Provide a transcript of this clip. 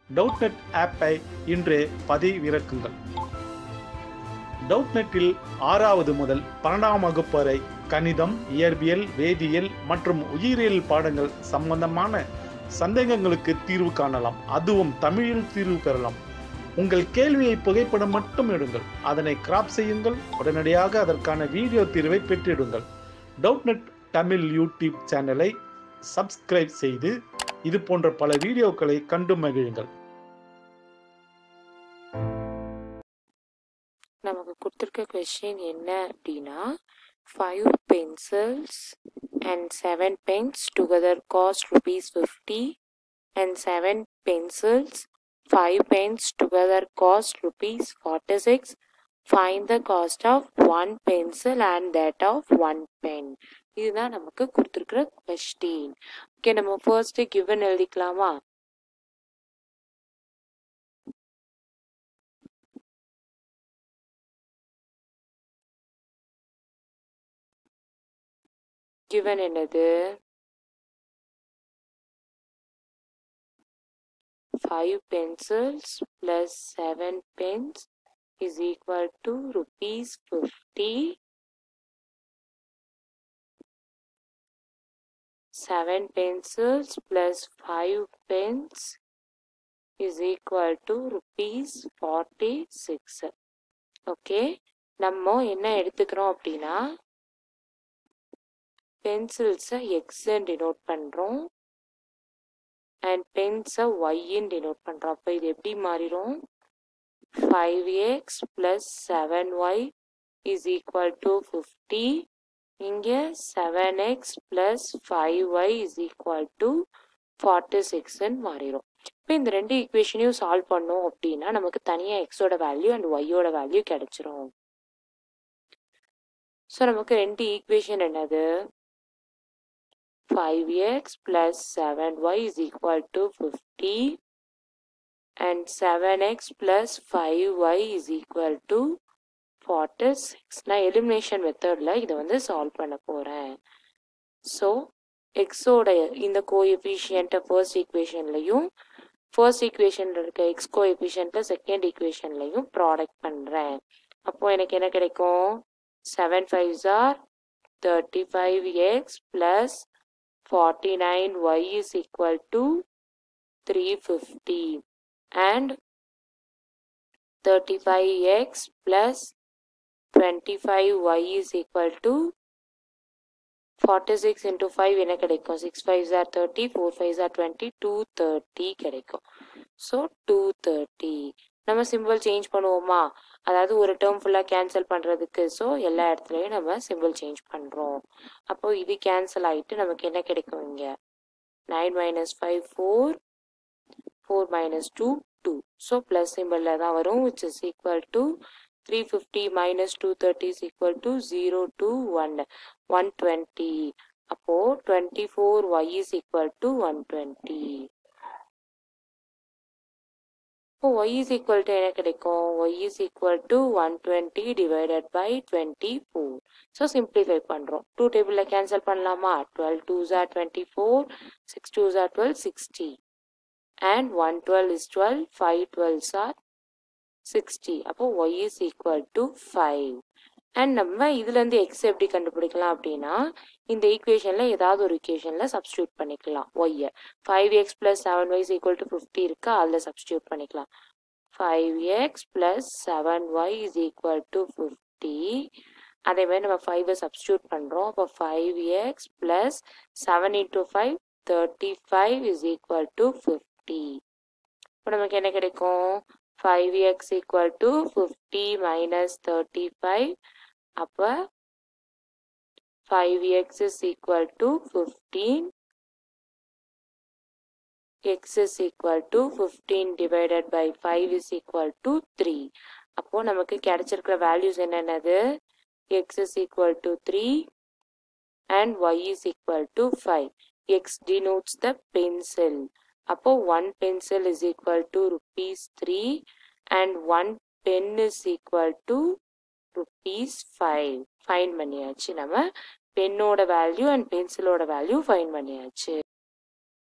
டவுட்நெட் ஆப்பை இன்றே பதிவிறக்குங்கள் டவுட்நெட்டில் ஆறாவது முதல் பன்னெண்டாம் வகுப்பு வரை கணிதம் இயற்பியல் வேதியியல் மற்றும் உயிரியல் பாடங்கள் சம்பந்தமான சந்தேகங்களுக்கு தீர்வு காணலாம் அதுவும் தமிழில் தீர்வு பெறலாம் உங்கள் கேள்வியை புகைப்படம் மட்டும் எடுங்கள் அதனை கிராப் செய்யுங்கள் உடனடியாக அதற்கான வீடியோ தீர்வை பெற்றிடுங்கள் டவுட்நெட் தமிழ் யூடியூப் சேனலை சப்ஸ்கிரைப் செய்து இது போன்ற பல வீடியோக்களை கண்டு மகிழுங்கள் நமக்கு கொடுத்துருக்க கொஸ்டின் என்ன அப்படின்னா five pencils and seven pens together cost rupees fifty and seven pencils five pens together cost rupees forty six find the cost of one pencil and that of one pen இதுதான் நமக்கு கொடுத்துருக்குற question okay நம்ம first given எழுதிக்கலாமா given என்னது five pencils plus seven pens is equal to rupees fifty. Seven pencils plus five pens is equal to rupees forty six. Okay நம்ம என்ன எடுத்துக்கிறோம் அப்படின்னா பென்சில்ஸை எக்ஸ்ன்னு டினோட் பண்ணுறோம் அண்ட் பென்ஸை ஒய்ன்னு டினோட் பண்ணுறோம் அப்போ இது எப்படி மாறிடும் five x plus seven y is equal to fifty இங்கே seven x plus five y is equal to forty சிக்ஸ்ன்னு மாறிடும் இப்போ இந்த ரெண்டு ஈக்குவேஷனையும் சால்வ் பண்ணோம் அப்படின்னா நமக்கு தனியாக எக்ஸோட வேல்யூ அண்ட் ஒய்யோட வேல்யூ கிடைச்சிரும் ஸோ நமக்கு ரெண்டு ஈக்குவேஷன் என்னது 5x plus 7y is equal to 50 and 7x plus 5y is equal to 46 நான் எலிமினேஷன் மெத்தடில் இதை வந்து சால்வ் பண்ண போகிறேன் ஸோ எக்ஸோட இந்த கோஎஃபிஷியண்ட்டை ஃபர்ஸ்ட் ஈக்குவேஷன்லையும் ஃபர்ஸ்ட் ஈக்குவேஷனில் இருக்க எக்ஸ் கோஎஃபிஷியண்ட்டை செகண்ட் ஈக்குவேஷன்லையும் ப்ராடக்ட் பண்ணுறேன் அப்போ எனக்கு என்ன கிடைக்கும் seven fives are thirty five x plus 49y is equal to 350 and 35x plus 25y is equal to 46 into 5 என்ன கிடைக்கும் 6 5s are 30 4 5s are 20 230 கிடைக்கும் ஸோ 230 நம்ம சிம்பிள் சேஞ்ச் பண்ணுவோமா அதாவது ஒரு டேர்ம் ஃபுல்லாக கேன்சல் பண்ணுறதுக்கு ஸோ எல்லா இடத்துலையும் நம்ம சிம்பிள் சேஞ்ச் பண்ணுறோம் அப்போ இது கேன்சல் ஆகிட்டு நமக்கு என்ன கிடைக்கும் இங்கே nine minus five four four minus two two so plus சிம்பிளில் தான் வரும் which is equal to three fifty minus two thirty is equal to zero two one one twenty அப்போது twenty four y is equal to one twenty இப்போ y is equal to என்ன கிடைக்கும் y is equal to 120 divided by 24 so simplify பண்றோம் 2 டேபிள்ல cancel பண்ணலாமா 12 2s are 24 6 2s are 12 60 and 112 is 12 5 12s are 60 அப்போ y is equal to 5 and நம்ம இதுலேருந்து X எப்படி கண்டுபிடிக்கலாம் அப்படின்னா இந்த ஈக்குவேஷனில் ஏதாவது ஒரு ஈக்குவேஷனில் சப்ஸ்டியூட் பண்ணிக்கலாம் ஒய்யை five x plus seven y is equal to fifty இருக்கு அதில் சப்ஸ்டியூட் பண்ணிக்கலாம் five x plus seven y is equal to fifty அதே மாதிரி நம்ம ஃபைவை சப்ஸ்டியூட் பண்ணுறோம் அப்போ five x plus seven into five thirty five is equal to fifty இப்போ நமக்கு என்ன கிடைக்கும் five x equal to fifty minus thirty five அப்போ five x is equal to fifteen x is equal to fifteen divided by five is equal to three அப்போ நமக்கு கிடைச்சிருக்கிற values என்னென்னது x is equal to three and y is equal to five x denotes the pencil அப்போ one pencil is equal to rupees three and one pen is equal to rupees five fine பண்ணியாச்சு நம்ம பென்னோட value and பென்சிலோட value fine பண்ணியாச்சு